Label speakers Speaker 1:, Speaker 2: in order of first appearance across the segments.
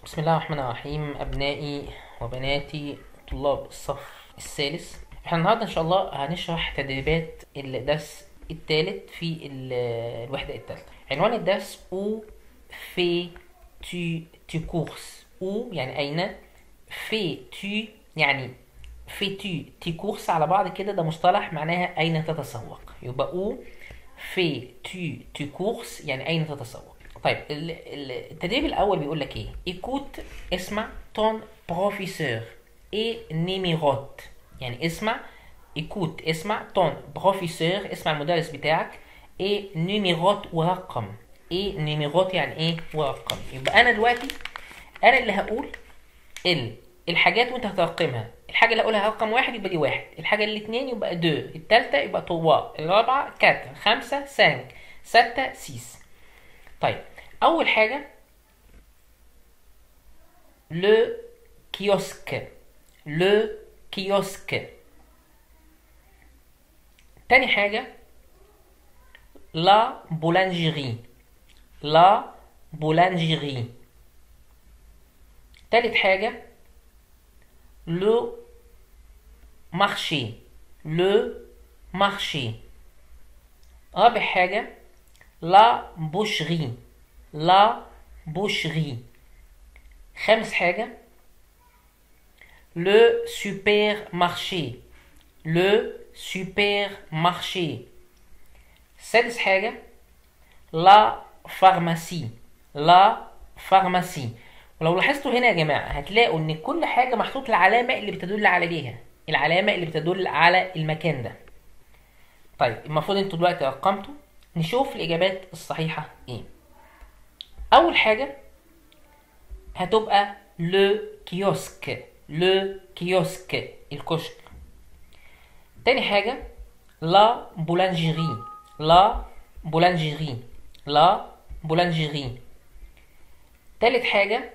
Speaker 1: بسم الله الرحمن الرحيم أبنائي وبناتي طلاب الصف الثالث احنا النهاردة إن شاء الله هنشرح تدريبات الدرس الثالث في ال- الوحدة الثالثة عنوان الدرس أو في tu tu courses أو يعني أين في tu يعني في tu tu courses على بعض كده ده مصطلح معناها أين تتسوق يبقى أو في tu tu courses يعني أين تتسوق طيب ال- ال- التدريب الأول بيقول لك إيه écoute اسمع ton professeur et numérote يعني اسمع écoute اسمع ton professeur اسمع المدرس بتاعك et numérote ورقم et numérote يعني ايه ورقم يبقى انا دلوقتي انا اللي هقول ال الحاجات وانت هترقمها الحاجة اللي هقولها رقم واحد يبقى دي واحد الحاجة اللي اتنين يبقى دو التالتة يبقى توا الرابعة كاتر خمسة سانك ستة سيس طيب أول حاجة le kiosque le kiosque تاني حاجة la boulangerie la boulangerie تالت حاجة le marché le marché رابع حاجة la boucherie la boucherie خامس حاجة le supermarché le supermarché سادس حاجة la pharmacie la pharmacie ولو لاحظتوا هنا يا جماعة هتلاقوا ان كل حاجة محطوط العلامة اللي بتدل عليها العلامة اللي بتدل على المكان ده طيب المفروض انتوا دلوقتي رقمتوا نشوف الإجابات الصحيحة ايه أول حاجة هتبقى لو كيوسك لو كيوسك الكشك تاني حاجة لا بولانجيري لا بولانجيري لا بولانجيري تالت حاجة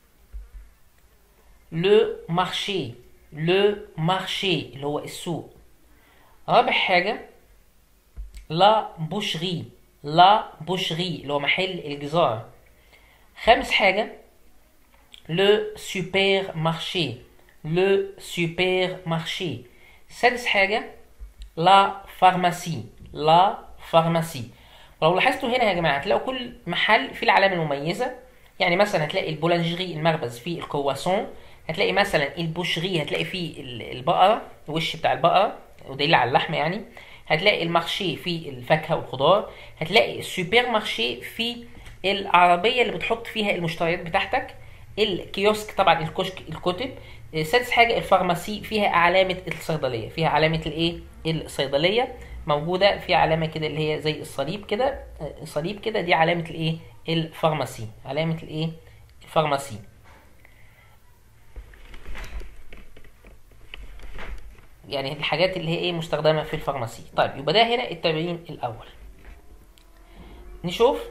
Speaker 1: لو مارشي لو مارشي اللي هو السوق رابع حاجة لا بوشري لا بوشري اللي هو محل الجزار خامس حاجة لو سوبر مارشي لو سوبر مارشي سادس حاجة لا فارماسي لا فارماسي ولو لاحظتوا هنا يا جماعة هتلاقوا كل محل فيه العلامة المميزة يعني مثلا هتلاقي البولانجيري المخبز فيه الكرواسون هتلاقي مثلا البوشري هتلاقي فيه ال- البقرة الوش بتاع البقرة ودليل على اللحمة يعني هتلاقي المارشي فيه الفاكهة والخضار هتلاقي السوبر مارشي فيه العربية اللي بتحط فيها المشتريات بتاعتك الكيوسك طبعا الكشك الكتب آه، سادس حاجة الفارماسي فيها علامة الصيدلية فيها علامة الايه الصيدلية موجودة في علامة كده اللي هي زي الصليب كده آه، صليب كده دي علامة الايه الفارماسي علامة الايه الفارماسي يعني الحاجات اللي هي ايه مستخدمة في الفارماسي طيب يبقى ده هنا التمرين الأول نشوف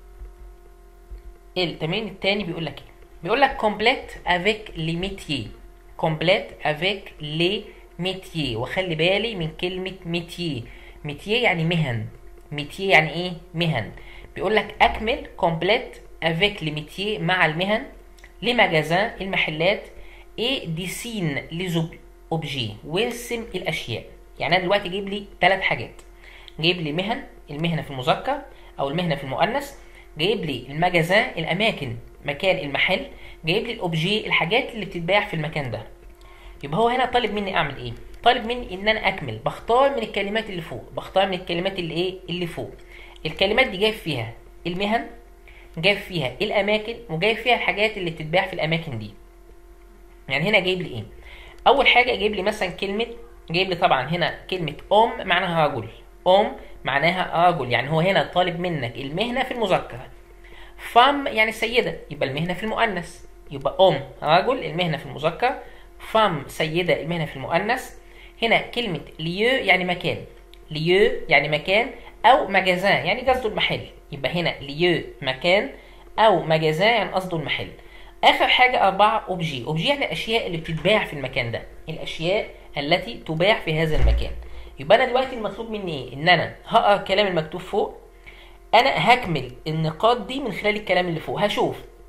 Speaker 1: التمرين التاني بيقول لك ايه بيقول لك complète avec les métiers complète avec les métiers وخلي بالي من كلمة métier métier يعني مهن métier يعني ايه مهن بيقول لك اكمل complète avec les métiers مع المهن les magasins المحلات et dessine les ob- objets وارسم الاشياء يعني انا دلوقتي جيب لي ثلاث حاجات جايب لي مهن المهنة في المذكر أو المهنة في المؤنث جايب لي المجازان الأماكن مكان المحل جايب لي الأوبجي الحاجات اللي بتتباع في المكان ده يبقى هو هنا طالب مني أعمل إيه؟ طالب مني إن أنا أكمل بختار من الكلمات اللي فوق بختار من الكلمات اللي إيه؟ اللي فوق الكلمات دي جايب فيها المهن جايب فيها الأماكن وجايب فيها الحاجات اللي بتتباع في الأماكن دي يعني هنا جايب لي ايه اول حاجه جايب لي مثلا كلمه جايب لي طبعا هنا كلمه ام معناها رجل ام معناها رجل يعني هو هنا طالب منك المهنه في المذكر فام يعني سيده يبقى المهنه في المؤنث يبقى ام رجل المهنه في المذكر فام سيده المهنه في المؤنث هنا كلمه ليو يعني مكان ليو يعني مكان او مجازان يعني قصده المحل يبقى هنا ليو مكان او مجازان يعني قصده المحل اخر حاجه اربعه اوبجي اوبجي يعني الاشياء اللي بتتباع في المكان ده الاشياء التي تباع في هذا المكان يبقى انا دلوقتي المطلوب مني ايه ان انا هقرا الكلام المكتوب فوق انا هكمل النقاط دي من خلال الكلام اللي فوق هشوف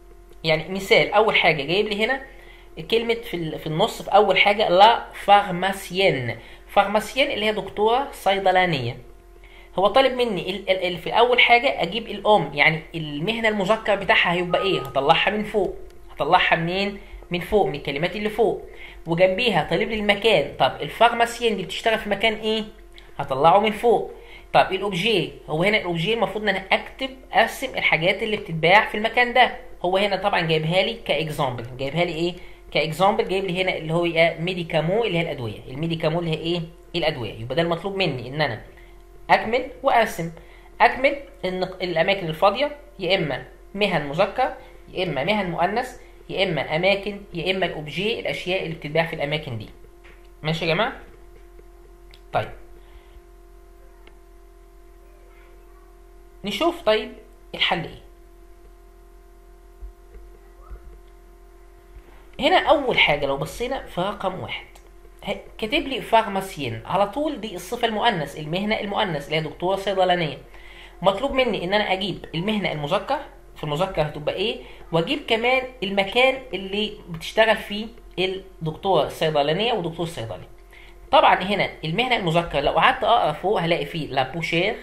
Speaker 1: يعني مثال اول حاجه جايب لي هنا كلمه في ال- في النص في اول حاجه لا فارماسيين فارماسيين اللي هي دكتوره صيدلانيه هو طالب مني ال ال ال في اول حاجه اجيب الام يعني المهنه المذكر بتاعها هيبقى ايه هطلعها من فوق هطلعها منين من فوق من الكلمات اللي فوق وجنبيها طالب لي المكان طب الفارماسيين دي بتشتغل في مكان ايه هطلعه من فوق طب الاوبجي هو هنا الاوبجي المفروض ان انا اكتب ارسم الحاجات اللي بتتباع في المكان ده هو هنا طبعا جايبها لي كاكزامبل جايبها لي ايه كاكزامبل جايب لي هنا اللي هو ايه ميديكامو اللي هي الادويه الميديكامو اللي هي ايه الادويه يبقى ده المطلوب مني ان انا اكمل وارسم اكمل ان الاماكن الفاضيه يا اما مهن مذكر يا اما مهن مؤنث يا اما اماكن يا اما الاوبجي الاشياء اللي بتتباع في الاماكن دي ماشي يا جماعه طيب نشوف طيب الحل ايه هنا اول حاجه لو بصينا في رقم واحد ه- كاتب لي فارماسيين على طول دي الصفه المؤنث المهنه المؤنث اللي هي دكتوره صيدلانيه مطلوب مني ان انا اجيب المهنه المذكر في المذكر هتبقى ايه واجيب كمان المكان اللي بتشتغل فيه الدكتوره الصيدلانيه ودكتور الصيدلي طبعا هنا المهنه المذكر لو قعدت اقرا فوق هلاقي فيه لا بوشير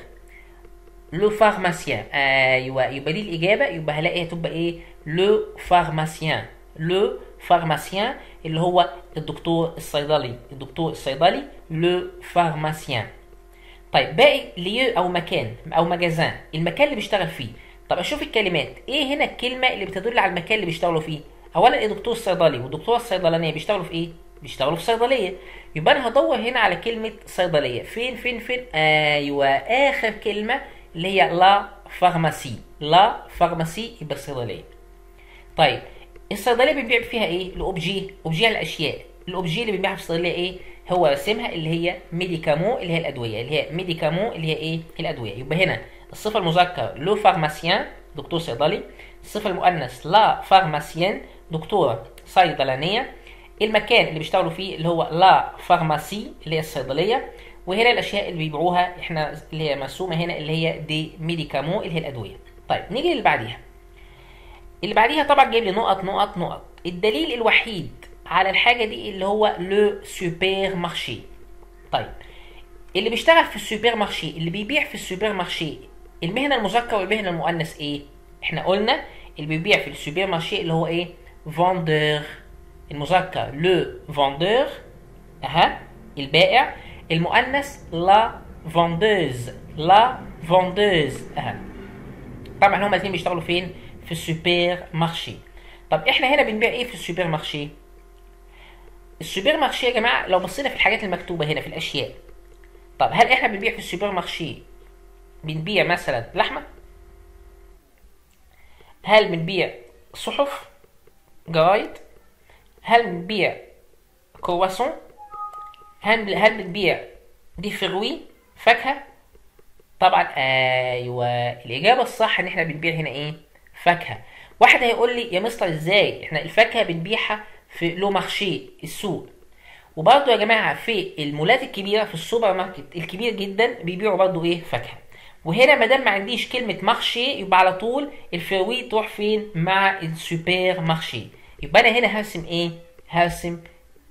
Speaker 1: لو فارماسيان ايوه يبقى دي الاجابه يبقى هلاقي هتبقى ايه لو فارماسيان لو فارماسيان اللي هو الدكتور الصيدلي الدكتور الصيدلي لو فارماسيان طيب باقي ليو او مكان او مجازان المكان اللي بيشتغل فيه طب اشوف الكلمات ايه هنا الكلمه اللي بتدل على المكان اللي بيشتغلوا فيه اولا الدكتور الصيدلي والدكتوره الصيدلانيه بيشتغلوا في ايه بيشتغلوا في صيدليه يبقى انا هدور هنا على كلمه صيدليه فين فين فين ايوه اخر كلمه اللي هي لا فارماسي لا فارماسي يبقى الصيدليه طيب الصيدليه بنبيع فيها ايه الاوبجي اوبجي الاشياء الاوبجي اللي بنبيعها في الصيدليه ايه هو رسمها اللي هي ميديكامو اللي هي الادويه اللي هي ميديكامو اللي هي ايه الادويه يبقى هنا الصفه المذكر لو فارماسيان دكتور صيدلي الصفه المؤنث لا فارماسيان دكتوره صيدلانيه المكان اللي بيشتغلوا فيه اللي هو لا فارماسي اللي هي الصيدليه وهنا الاشياء اللي بيبيعوها احنا اللي هي مرسومه هنا اللي هي دي ميديكامو اللي هي الادويه طيب نيجي اللي بعديها اللي بعديها طبعا جايب لي نقط نقط نقط الدليل الوحيد على الحاجه دي اللي هو لو سوبر مارشي طيب اللي بيشتغل في السوبر مارشي اللي بيبيع في السوبر مارشي المهنه المذكر والمهنه المؤنث ايه احنا قلنا اللي بيبيع في السوبر مارشي اللي هو ايه فوندور المذكر لو فوندور اها البائع المؤنث لا فوندوز لا فوندوز اها طبعا هما الاثنين بيشتغلوا فين في السوبر مارشي طب احنا هنا بنبيع ايه في السوبر مارشي السوبر مارشي يا جماعه لو بصينا في الحاجات المكتوبه هنا في الاشياء طب هل احنا بنبيع في السوبر مارشي بنبيع مثلا لحمه هل بنبيع صحف جرايد هل بنبيع كرواسون هل هل بنبيع دي فروي فاكهه طبعا ايوه الاجابه الصح ان احنا بنبيع هنا ايه فاكهه واحد هيقول لي يا مستر ازاي احنا الفاكهه بنبيعها في لو مارشي السوق وبرضه يا جماعه في المولات الكبيره في السوبر ماركت الكبير جدا بيبيعوا برضه ايه فاكهه وهنا ما دام ما عنديش كلمه مارشي يبقى على طول الفروي تروح فين مع السوبر مارشي يبقى انا هنا هرسم ايه هرسم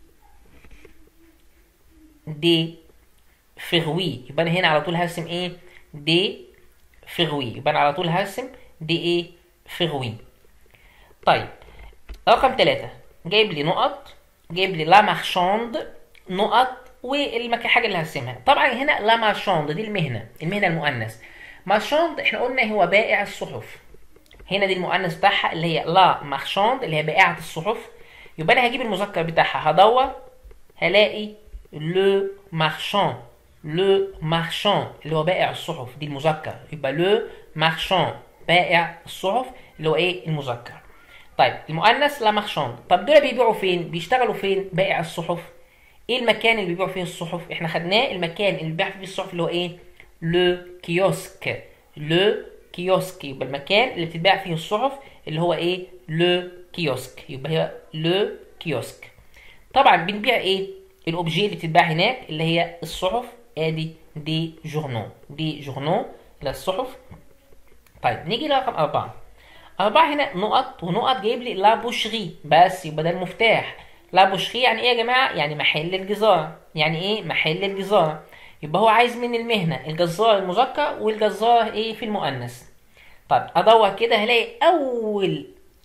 Speaker 1: دي فروي يبقى انا هنا على طول هرسم ايه دي فروي يبقى انا على طول هرسم دي ايه فروي طيب رقم ثلاثة جايب لي نقط جايب لي لا مارشاند نقط والحاجة اللي هرسمها طبعا هنا لا مارشاند دي المهنة المهنة المؤنث مارشاند احنا قلنا هو بائع الصحف هنا دي المؤنث بتاعها اللي هي لا مارشاند اللي هي بائعة الصحف يبقى انا هجيب المذكر بتاعها هدور هلاقي لو مارشاند لو مارشان اللي هو بائع الصحف دي المذكر يبقى لو مارشان بائع الصحف اللي هو ايه المذكر طيب المؤنث لا مارشان طب دول بيبيعوا فين بيشتغلوا فين بائع الصحف ايه المكان اللي بيبيعوا فيه الصحف احنا خدناه المكان اللي بيبيع فيه الصحف اللي هو ايه لو كيوسك لو كيوسك يبقى المكان اللي بتتباع فيه الصحف اللي هو ايه لو كيوسك يبقى هي لو كيوسك طبعا بنبيع ايه الاوبجي اللي بتتباع هناك اللي هي الصحف ادي دي جورنو دي جورنو للصحف طيب نيجي لرقم أربعة أربعة هنا نقط ونقط جايب لي لا بوشري بس يبقى ده المفتاح لا بوشري يعني إيه يا جماعة؟ يعني محل الجزار يعني إيه محل الجزار يبقى هو عايز من المهنة الجزار المذكر والجزار إيه في المؤنث طب أدور كده هلاقي أول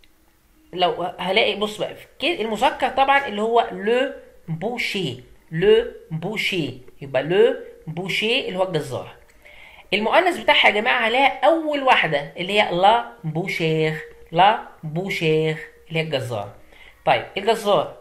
Speaker 1: لو هلاقي بص بقى في المذكر طبعا اللي هو لو بوشي لو بوشي يبقى لو بوشي اللي هو الجزار المؤنث بتاعها يا جماعه هلاقي اول واحده اللي هي لا بوشير لا بوشير اللي هي الجزار طيب الجزار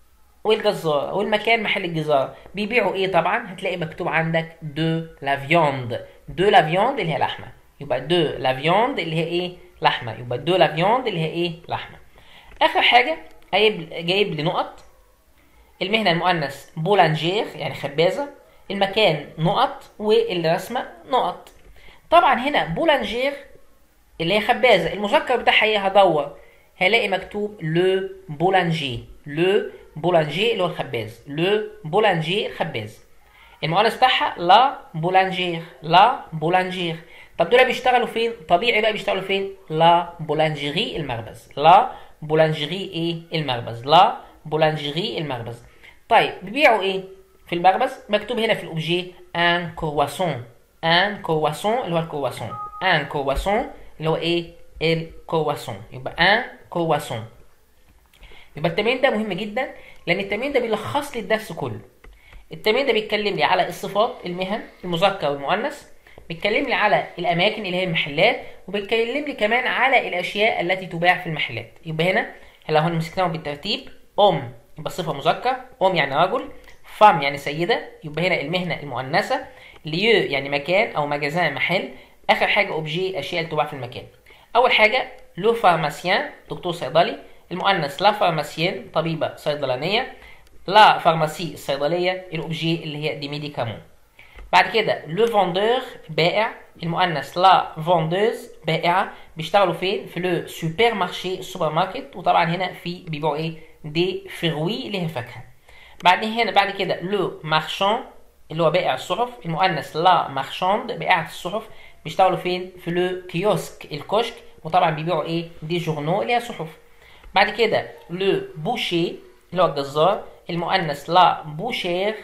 Speaker 1: والجزار والمكان محل الجزار بيبيعوا ايه طبعا هتلاقي مكتوب عندك دو لا فيوند دو لا فيوند اللي هي لحمه يبقى دو لا فيوند اللي هي ايه لحمه يبقى دو لا فيوند اللي هي ايه لحمه اخر حاجه جايب جايب لي نقط المهنه المؤنث بولانجير يعني خبازه المكان نقط والرسمه نقط طبعا هنا بولانجير اللي هي خبازه المذكر بتاعها ايه هدور هلاقي مكتوب لو بولانجي لو بولانجي اللي هو الخباز لو بولانجي الخباز المؤنث بتاعها لا بولانجير لا بولانجير طب دول بيشتغلوا فين طبيعي بقى بيشتغلوا فين لا بولانجيري المخبز لا بولانجيري ايه المخبز لا بولانجيري المخبز طيب بيبيعوا ايه في المخبز مكتوب هنا في الاوبجي ان كرواسون ان كرواسون اللي هو الكرواسون ان كرواسون اللي هو ايه الكرواسون يبقى ان كرواسون يبقى التمرين ده مهم جدا لان التمرين ده بيلخص لي الدرس كله التمرين ده بيتكلم لي على الصفات المهن المذكر والمؤنث بيتكلم لي على الاماكن اللي هي المحلات وبيتكلم لي كمان على الاشياء التي تباع في المحلات يبقى هنا لو هن مسكناهم بالترتيب ام يبقى صفه مذكر ام يعني رجل فام يعني سيده يبقى هنا المهنه المؤنثه ليو يعني مكان او مجازان محل اخر حاجه اوبجي اشياء اللي تباع في المكان اول حاجه لو فارماسيان دكتور صيدلي المؤنث لا فارماسيان طبيبه صيدلانيه لا فارماسي الصيدليه الاوبجي اللي هي دي ميديكامون بعد كده لو فوندور بائع المؤنث لا فوندوز بائعه بيشتغلوا فين في لو سوبر مارشي السوبر ماركت وطبعا هنا في بيبيعوا ايه دي فروي اللي هي فاكهه بعد هنا بعد كده لو مارشان اللي هو بائع الصحف المؤنث لا مارشاند بائعة الصحف بيشتغلوا فين في لو كيوسك الكشك وطبعا بيبيعوا ايه دي جورنو اللي هي صحف بعد كده لو بوشي اللي هو الجزار المؤنث لا بوشير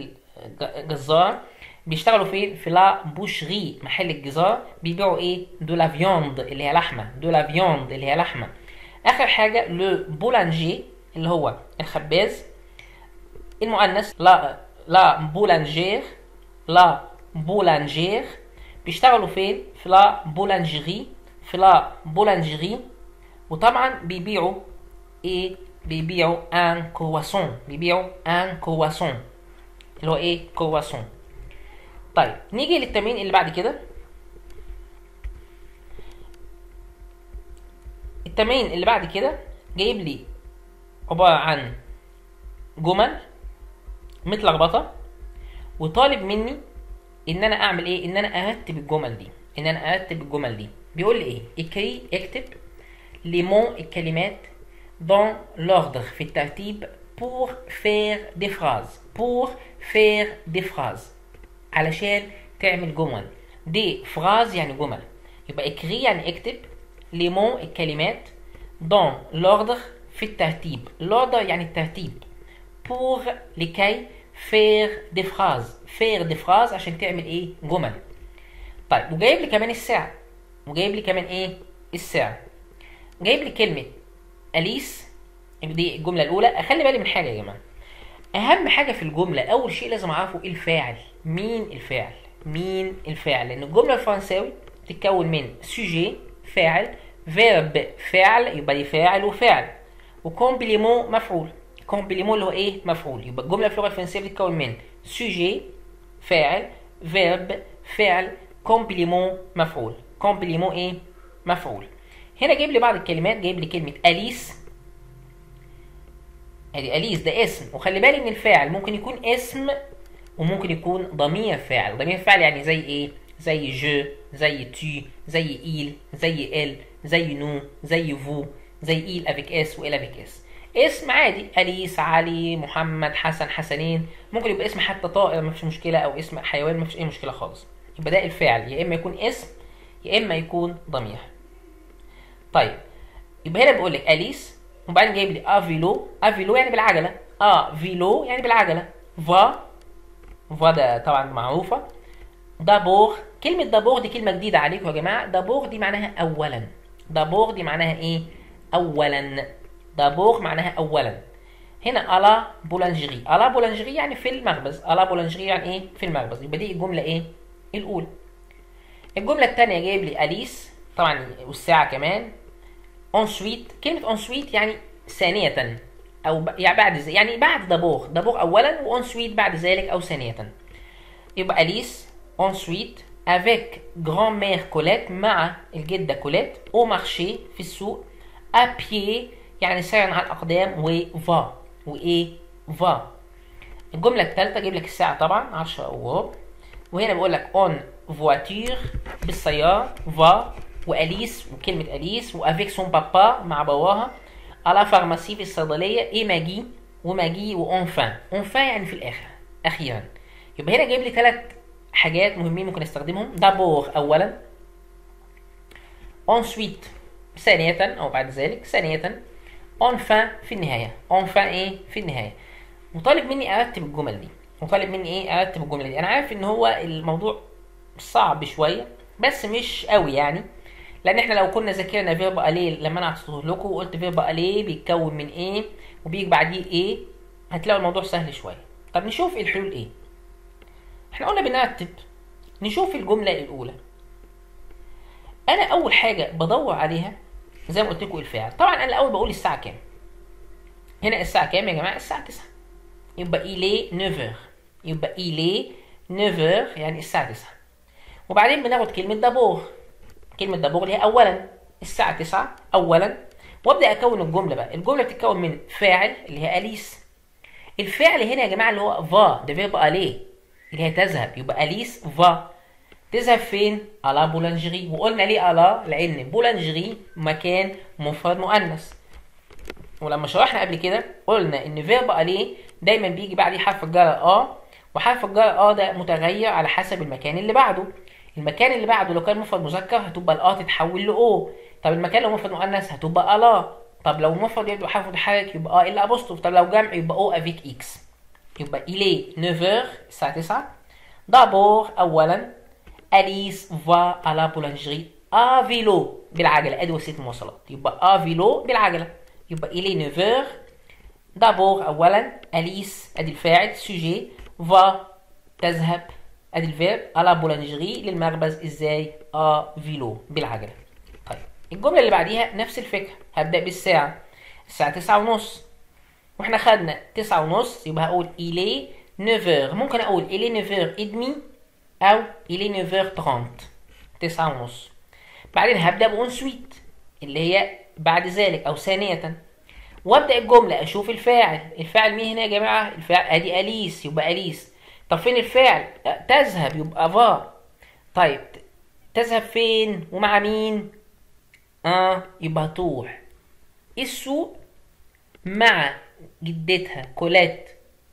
Speaker 1: الجزار بيشتغلوا فين في لا بوشري محل الجزار بيبيعوا ايه دو لا فيوند اللي هي لحمه دو لا فيوند اللي هي لحمه اخر حاجه لو بولانجي اللي هو الخباز المؤنث لا لا بولانجير لا بولانجير بيشتغلوا فين في لا بولانجيري في لا بولانجيري وطبعا بيبيعوا ايه بيبيعوا ان كرواسون بيبيعوا ان كرواسون اللي هو ايه كرواسون طيب نيجي للتمرين اللي بعد كده التمرين اللي بعد كده جايب لي عبارة عن جمل متلخبطة وطالب مني ان انا اعمل ايه ان انا ارتب الجمل دي ان انا ارتب الجمل دي بيقول لي ايه اكري اكتب لي مون الكلمات dans l'ordre في الترتيب pour faire des phrases pour faire des phrases علشان تعمل جمل دي فراز يعني جمل يبقى اكري يعني اكتب لي مون الكلمات dans l'ordre في الترتيب l'ordre يعني الترتيب pour لكي faire des phrases faire des phrases عشان تعمل ايه جمل طيب وجايب لي كمان الساعة وجايب لي كمان ايه الساعة جايب لي كلمة أليس دي الجملة الأولى أخلي بالي من حاجة يا جماعة أهم حاجة في الجملة أول شيء لازم أعرفه إيه الفاعل مين الفاعل مين الفاعل لأن الجملة الفرنساوي تتكون من سوجي فاعل فيرب فاعل يبقى دي فاعل وفاعل وكومبليمون مفعول كومبليمون اللي هو ايه مفعول يبقى الجمله في اللغه الفرنسيه بتتكون من سوجي فاعل فيرب فعل كومبليمون مفعول كومبليمون ايه مفعول هنا جايب لي بعض الكلمات جايب لي كلمه اليس ادي اليس ده اسم وخلي بالي ان الفاعل ممكن يكون اسم وممكن يكون ضمير فاعل ضمير فاعل يعني زي ايه زي جو زي tu زي il زي ال زي نو زي فو زي إيل افيك اس وإل افيك اس اسم عادي أليس علي محمد حسن حسنين ممكن يبقى اسم حتى طائر مفيش مشكلة أو اسم حيوان مفيش أي مشكلة خالص يبقى ده الفعل يا إما يكون اسم يا إما يكون ضمير طيب يبقى هنا بيقول لك اليس وبعدين جايب لي ا فيلو ا فيلو يعني بالعجله ا فيلو يعني بالعجله فا فا ده طبعا معروفه دابور كلمة دابور دي كلمة جديدة عليكم يا جماعة دابور دي معناها أولا دابور دي معناها إيه؟ أولا دابور معناها أولا هنا ألا بولانجري ألا بولانجري يعني في المخبز ألا بولانجري يعني إيه؟ في المخبز يبقى دي الجملة إيه؟ الأولى الجملة الثانية جايب لي أليس طبعا والساعة كمان انسويت كلمة انسويت يعني ثانية أو ب... يعني بعد زي... يعني بعد دابور دابور أولا وانسويت بعد ذلك أو ثانية يبقى أليس ensuite avec grand-mère Colette مع الجدة كوليت au marché في السوق à pied يعني سيرا على الأقدام و va وإيه va الجملة الثالثة أجيب لك الساعة طبعا 10 وربع وهنا بقول لك on voiture بالسيارة va وأليس وكلمة أليس وافيك سون بابا مع باباها على فارماسي في الصيدلية إيه ماجي وماجي وأونفان أونفان يعني في الآخر أخيرا يبقى هنا جايب لي ثلاث حاجات مهمين ممكن استخدمهم دابور اولا ensuite ثانية او بعد ذلك ثانية enfin في النهاية enfin ايه في النهاية وطالب مني ارتب الجمل دي وطالب مني ايه ارتب الجمل دي انا عارف ان هو الموضوع صعب شوية بس مش قوي يعني لان احنا لو كنا ذاكرنا فيرب اليه لما انا عطيته لكم وقلت فيرب اليه بيتكون من ايه وبيجي بعديه ايه هتلاقوا الموضوع سهل شوية طب نشوف الحلول ايه احنا قلنا بنرتب نشوف الجملة الأولى أنا أول حاجة بدور عليها زي ما قلت لكم الفعل طبعا أنا الأول بقول الساعة كام هنا الساعة كام يا جماعة الساعة 9 يبقى إيلي 9 يبقى إيلي 9 يعني الساعة 9 وبعدين بناخد كلمة دابور كلمة دابور اللي هي أولا الساعة 9 أولا وابدأ أكون الجملة بقى الجملة بتتكون من فاعل اللي هي أليس الفعل هنا يا جماعة اللي هو فا ده فيرب أليه اللي هي تذهب يبقى أليس فا تذهب فين؟ على بولانجري وقلنا ليه على لأن بولانجري مكان مفرد مؤنث ولما شرحنا قبل كده قلنا إن فيرب أليه دايما بيجي بعديه حرف الجر اه وحرف الجر اه ده متغير على حسب المكان اللي بعده المكان اللي بعده لو كان مفرد مذكر هتبقى الاه تتحول لاو طب المكان لو مفرد مؤنث هتبقى الا طب لو مفرد يبقى حرف متحرك يبقى اه الا ابوستروف طب لو جمع يبقى او افيك اكس يبقى إلي 9 الساعة 9 دابور أولا أليس فا على بولانجري أ فيلو بالعجلة أدي وسيلة المواصلات يبقى أ فيلو بالعجلة يبقى إلي 9 دابور أولا أليس أدي الفاعل سوجي فا تذهب أدي الفيرب على بولانجري للمخبز إزاي أ فيلو بالعجلة طيب الجملة اللي بعديها نفس الفكرة هبدأ بالساعة الساعة 9 ونص واحنا خدنا تسعة ونص يبقى هقول إلي 9 ممكن أقول إلي 9 إدمي أو إلي 9 30 تسعة ونص بعدين هبدأ بأونسويت اللي هي بعد ذلك أو ثانية وابدأ الجملة أشوف الفاعل الفاعل مين هنا يا جماعة الفاعل أدي أليس يبقى أليس طب فين الفاعل تذهب يبقى فا طيب تذهب فين ومع مين اه يبقى تروح السوق مع جدتها كولات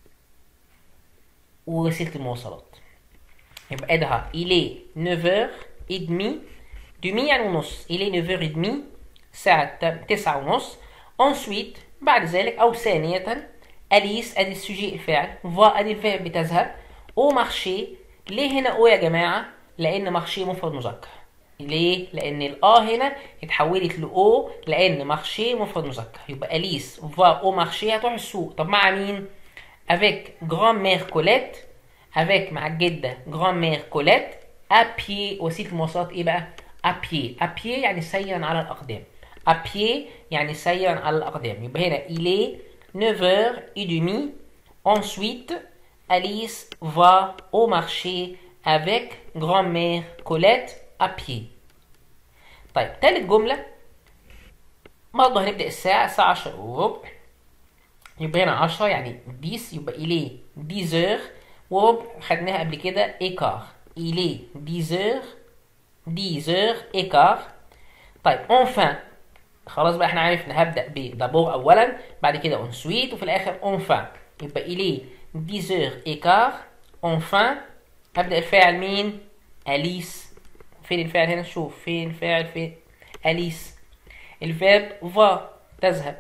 Speaker 1: ووسيلة المواصلات يبقى ادها إلي 9 et demi demi يعني ونص إلي 9 et demi ساعة تسعة ونص ensuite بعد ذلك أو ثانية أليس أدي السوجي الفعل فا أدي الفعل بتذهب أو مارشي ليه هنا أو يا جماعة لأن مارشي مفرد مذكر ليه؟ لأن الآ هنا اتحولت لأو لأن مارشي مفرد مذكر يبقى أليس فا أو مارشي هتروح السوق طب مع مين؟ avec grand-mère Colette avec مع الجدة grand-mère Colette à pied وسيلة المواصلات إيه بقى؟ à pied à pied يعني سيرا على الأقدام à pied يعني سيرا على الأقدام يبقى هنا il est 9h30 ensuite Alice va au marché avec grand-mère Colette à pied طيب تالت جملة برضه هنبدأ الساعة الساعة 10 وربع يبقى هنا 10 يعني 10 يبقى إليه 10 وربع خدناها قبل كده إيكار إليه 10 10 إيكار طيب enfin خلاص بقى احنا عرفنا هبدأ بدابور أولا بعد كده اونسويت وفي الآخر enfin يبقى إليه 10 إيكار enfin هبدأ الفاعل مين؟ أليس فين الفاعل هنا شوف فين الفاعل فين أليس الفيرب فا تذهب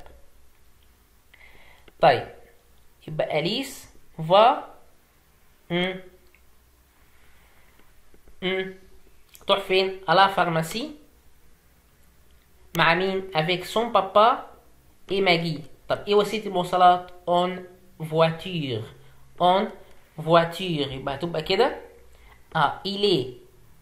Speaker 1: طيب يبقى أليس فا مم. مم. تروح فين؟ à la pharmacie مع مين؟ avec son papa et Maggie طب ايه وسيلة المواصلات؟ en voiture en voiture يبقى هتبقى كده اه il est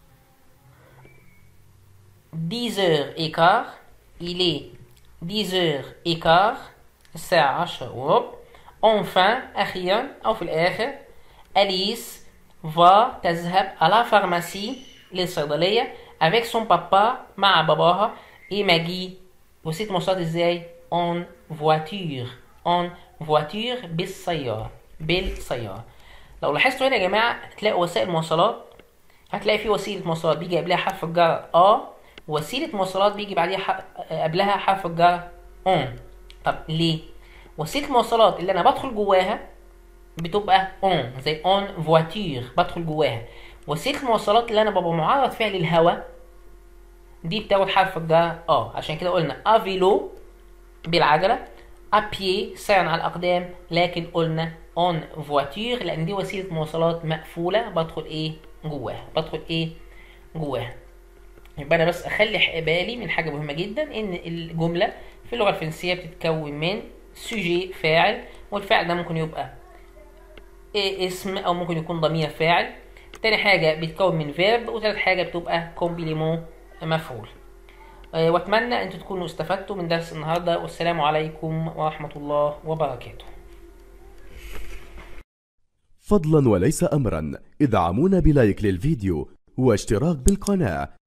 Speaker 1: 10 heures et quart il est 10 heures et quart الساعة 10 وربع enfin أخيرا أو في الآخر أليس va تذهب à la pharmacie للصيدلية avec son papa مع باباها et Maggie وسيلة المواصلات ازاي؟ en voiture en voiture بالسيارة بالسيارة لو لاحظتوا هنا يا جماعة تلاقوا وسائل مواصلات هتلاقي في وسيلة مواصلات بيجي قبلها حرف الجر اه وسيلة مواصلات بيجي بعديها ح... قبلها حرف الجر اون طب ليه؟ وسيلة المواصلات اللي انا بدخل جواها بتبقى اون زي اون فواتير بدخل جواها وسيلة المواصلات اللي انا ببقى معرض فيها للهواء دي بتاخد حرف الجر اه عشان كده قلنا افيلو بالعجلة ابيي سيرا على الاقدام لكن قلنا اون فواتير لان دي وسيلة مواصلات مقفولة بدخل ايه جواها بدخل ايه جواها يبقى انا بس اخلي بالي من حاجه مهمه جدا ان الجمله في اللغه الفرنسيه بتتكون من سوجي فاعل والفاعل ده ممكن يبقى إيه اسم او ممكن يكون ضمير فاعل تاني حاجه بيتكون من فيرب وتالت حاجه بتبقى كومبليمون مفعول أه واتمنى انتوا تكونوا استفدتوا من درس النهارده والسلام عليكم ورحمه الله وبركاته
Speaker 2: فضلا وليس أمرا ادعمونا بلايك للفيديو واشتراك بالقناة